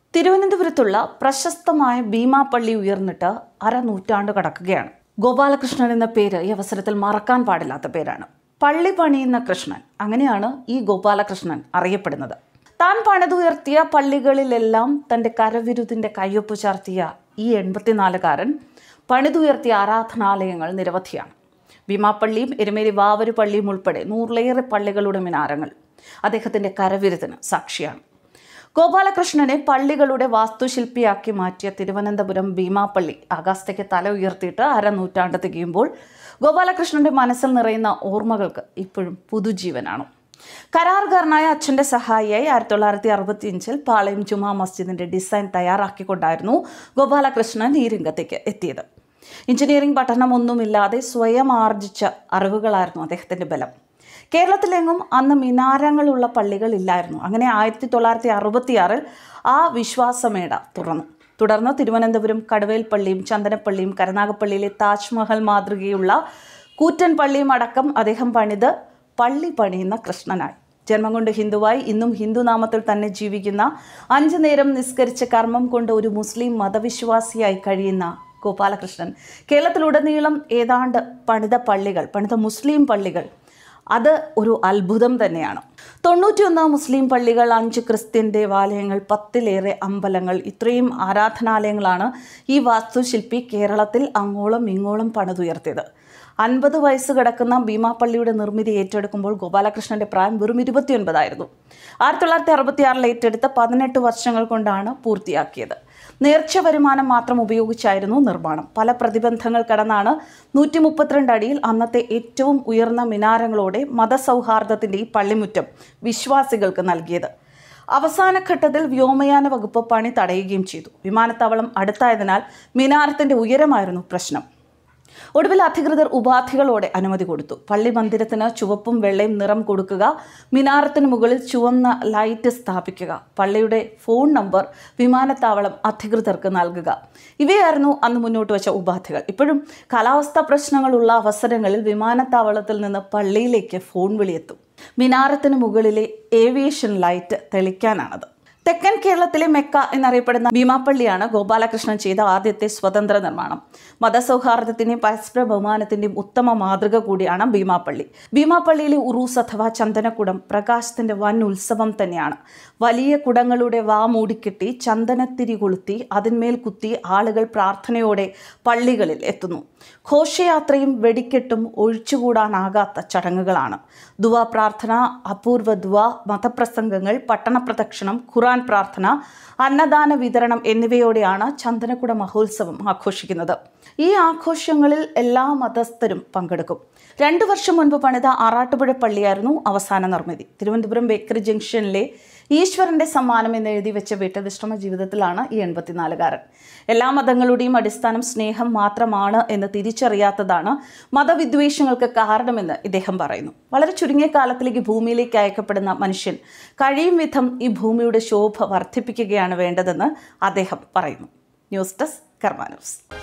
തിരുവനന്തപുരത്തുള്ള പ്രശസ്തമായ ഭീമാപ്പള്ളി ഉയർന്നിട്ട് അരനൂറ്റാണ്ട് കടക്കുകയാണ് ഗോപാലകൃഷ്ണൻ എന്ന പേര് ഈ അവസരത്തിൽ മറക്കാൻ പാടില്ലാത്ത പേരാണ് പള്ളി പണിയുന്ന കൃഷ്ണൻ അങ്ങനെയാണ് ഈ ഗോപാലകൃഷ്ണൻ അറിയപ്പെടുന്നത് താൻ പണിതുയർത്തിയ പള്ളികളിലെല്ലാം തൻ്റെ കരവിരുതിൻ്റെ കയ്യൊപ്പ് ചാർത്തിയ ഈ എൺപത്തിനാലുകാരൻ പണിതുയർത്തിയ ആരാധനാലയങ്ങൾ നിരവധിയാണ് ഭീമാപ്പള്ളിയും എരുമേലി വാവരു പള്ളിയും ഉൾപ്പെടെ നൂറിലേറെ പള്ളികളുടെ മിനാരങ്ങൾ അദ്ദേഹത്തിൻ്റെ കരവിരുതിന് സാക്ഷിയാണ് ഗോപാലകൃഷ്ണനെ പള്ളികളുടെ വാസ്തുശില്പിയാക്കി മാറ്റിയ തിരുവനന്തപുരം ഭീമാപ്പള്ളി ആകാശത്തേക്ക് തല ഉയർത്തിയിട്ട് അരനൂറ്റാണ്ട് തികയുമ്പോൾ ഗോപാലകൃഷ്ണന്റെ മനസ്സിൽ നിറയുന്ന ഓർമ്മകൾക്ക് ഇപ്പോഴും പുതുജീവനാണ് കരാറുകാരനായ അച്ഛൻ്റെ സഹായിയായി ആയിരത്തി തൊള്ളായിരത്തി അറുപത്തി അഞ്ചിൽ പാളയം ജുമാ മസ്ജിദിന്റെ ഡിസൈൻ തയ്യാറാക്കിക്കൊണ്ടായിരുന്നു ഗോപാലകൃഷ്ണൻ ഈ രംഗത്തേക്ക് എത്തിയത് എഞ്ചിനീയറിംഗ് പഠനമൊന്നുമില്ലാതെ സ്വയം ആർജിച്ച അറിവുകളായിരുന്നു അദ്ദേഹത്തിൻ്റെ ബലം കേരളത്തിലെങ്ങും അന്ന് മിനാരങ്ങളുള്ള പള്ളികൾ ഇല്ലായിരുന്നു അങ്ങനെ ആയിരത്തി തൊള്ളായിരത്തി അറുപത്തിയാറിൽ ആ വിശ്വാസമേട തുറന്നു തുടർന്ന് തിരുവനന്തപുരം കടുവേൽ പള്ളിയും ചന്ദനപ്പള്ളിയും കരുനാഗപ്പള്ളിയിലെ താജ്മഹൽ മാതൃകയുള്ള കൂറ്റൻ പള്ളിയും അടക്കം അദ്ദേഹം പണിത് പള്ളി പണിയുന്ന കൃഷ്ണനായി ജന്മം കൊണ്ട് ഹിന്ദുവായി ഇന്നും ഹിന്ദു നാമത്തിൽ തന്നെ ജീവിക്കുന്ന അഞ്ചു നേരം നിസ്കരിച്ച കർമ്മം കൊണ്ട് ഒരു മുസ്ലിം മതവിശ്വാസിയായി കഴിയുന്ന ഗോപാലകൃഷ്ണൻ കേരളത്തിലുടനീളം ഏതാണ്ട് പണിത പള്ളികൾ പണിത മുസ്ലിം പള്ളികൾ അത് ഒരു അത്ഭുതം തന്നെയാണ് തൊണ്ണൂറ്റിയൊന്ന് മുസ്ലിം പള്ളികൾ അഞ്ച് ക്രിസ്ത്യൻ ദേവാലയങ്ങൾ പത്തിലേറെ അമ്പലങ്ങൾ ഇത്രയും ആരാധനാലയങ്ങളാണ് ഈ വാസ്തുശില്പി കേരളത്തിൽ അങ്ങോളം ഇങ്ങോളം പണിതുയർത്തിയത് അൻപത് വയസ്സ് കിടക്കുന്ന ഭീമാപ്പള്ളിയുടെ നിർമ്മിതി ഏറ്റെടുക്കുമ്പോൾ ഗോപാലകൃഷ്ണന്റെ പ്രായം വെറും ഇരുപത്തിയൊൻപതായിരുന്നു ആയിരത്തി തൊള്ളായിരത്തി അറുപത്തിയാറിൽ ഏറ്റെടുത്ത് പതിനെട്ട് വർഷങ്ങൾ കൊണ്ടാണ് പൂർത്തിയാക്കിയത് നേർച്ച വരുമാനം മാത്രം ഉപയോഗിച്ചായിരുന്നു നിർമ്മാണം പല പ്രതിബന്ധങ്ങൾ കടന്നാണ് നൂറ്റി മുപ്പത്തിരണ്ട് അടിയിൽ അന്നത്തെ ഏറ്റവും ഉയർന്ന മിനാരങ്ങളോടെ മതസൗഹാർദ്ദത്തിൻ്റെ ഈ പള്ളിമുറ്റം വിശ്വാസികൾക്ക് നൽകിയത് അവസാന ഘട്ടത്തിൽ വ്യോമയാന വകുപ്പ് പണി തടയുകയും ചെയ്തു വിമാനത്താവളം അടുത്തായതിനാൽ മിനാരത്തിൻ്റെ ഉയരമായിരുന്നു പ്രശ്നം ഒടുവിൽ അധികൃതർ ഉപാധികളോടെ അനുമതി കൊടുത്തു പള്ളി മന്ദിരത്തിന് ചുവപ്പും വെള്ളയും നിറം കൊടുക്കുക മിനാരത്തിന് മുകളിൽ ചുവന്ന ലൈറ്റ് സ്ഥാപിക്കുക പള്ളിയുടെ ഫോൺ നമ്പർ വിമാനത്താവളം അധികൃതർക്ക് നൽകുക ഇവയായിരുന്നു അന്ന് മുന്നോട്ട് വെച്ച ഉപാധികൾ ഇപ്പോഴും കാലാവസ്ഥാ പ്രശ്നങ്ങളുള്ള അവസരങ്ങളിൽ വിമാനത്താവളത്തിൽ നിന്ന് പള്ളിയിലേക്ക് ഫോൺ വിളിയെത്തും മിനാരത്തിന് മുകളിലെ ഏവിയേഷൻ ലൈറ്റ് തെളിക്കാനാണത് തെക്കൻ കേരളത്തിലെ മെക്ക എന്നറിയപ്പെടുന്ന ഭീമാപ്പള്ളിയാണ് ഗോപാലകൃഷ്ണൻ ചെയ്ത ആദ്യത്തെ സ്വതന്ത്ര നിർമ്മാണം മതസൗഹാർദ്ദത്തിന്റെയും പരസ്പര ബഹുമാനത്തിന്റെയും ഉത്തമ മാതൃക കൂടിയാണ് ഭീമാപ്പള്ളി ഭീമാപ്പള്ളിയിലെ ഉറൂസ് അഥവാ ചന്ദനക്കുടം പ്രകാശത്തിന്റെ വൻ ഉത്സവം തന്നെയാണ് വലിയ കുടങ്ങളുടെ വാ മൂടിക്കെട്ടി ചന്ദനത്തിരി കൊളുത്തി അതിന്മേൽ കുത്തി ആളുകൾ പ്രാർത്ഥനയോടെ പള്ളികളിൽ എത്തുന്നു ഘോഷയാത്രയും വെടിക്കെട്ടും ഒഴിച്ചുകൂടാനാകാത്ത ചടങ്ങുകളാണ് ദുവാ പ്രാർത്ഥന അപൂർവ ദുവാ മതപ്രസംഗങ്ങൾ പട്ടണ പ്രദക്ഷിണം ഖുറാൻ പ്രാർത്ഥന അന്നദാന വിതരണം എന്നിവയോടെയാണ് ചന്ദനക്കുട മഹോത്സവം ആഘോഷിക്കുന്നത് ഈ ആഘോഷങ്ങളിൽ എല്ലാ മതസ്ഥരും പങ്കെടുക്കും രണ്ടു വർഷം മുൻപ് പണിത ആറാട്ടുപുഴ പള്ളിയായിരുന്നു അവസാന നിർമ്മിതി തിരുവനന്തപുരം ബേക്കറി ജംഗ്ഷനിലെ ഈശ്വരന്റെ സമ്മാനം എന്ന് എഴുതി വെച്ച വീട്ടവിശ്രമ ജീവിതത്തിലാണ് ഈ എൺപത്തിനാലുകാരൻ എല്ലാ മതങ്ങളുടെയും അടിസ്ഥാനം സ്നേഹം മാത്രമാണ് എന്ന് തിരിച്ചറിയാത്തതാണ് മതവിദ്വേഷങ്ങൾക്ക് കാരണമെന്ന് ഇദ്ദേഹം പറയുന്നു വളരെ ചുരുങ്ങിയ കാലത്തിലേക്ക് ഭൂമിയിലേക്ക് അയക്കപ്പെടുന്ന മനുഷ്യൻ കഴിയും വിധം ഈ ഭൂമിയുടെ ശോഭ വർദ്ധിപ്പിക്കുകയാണ് വേണ്ടതെന്ന് അദ്ദേഹം പറയുന്നു ന്യൂസ് ഡെസ്ക് കർമാ ന്യൂസ്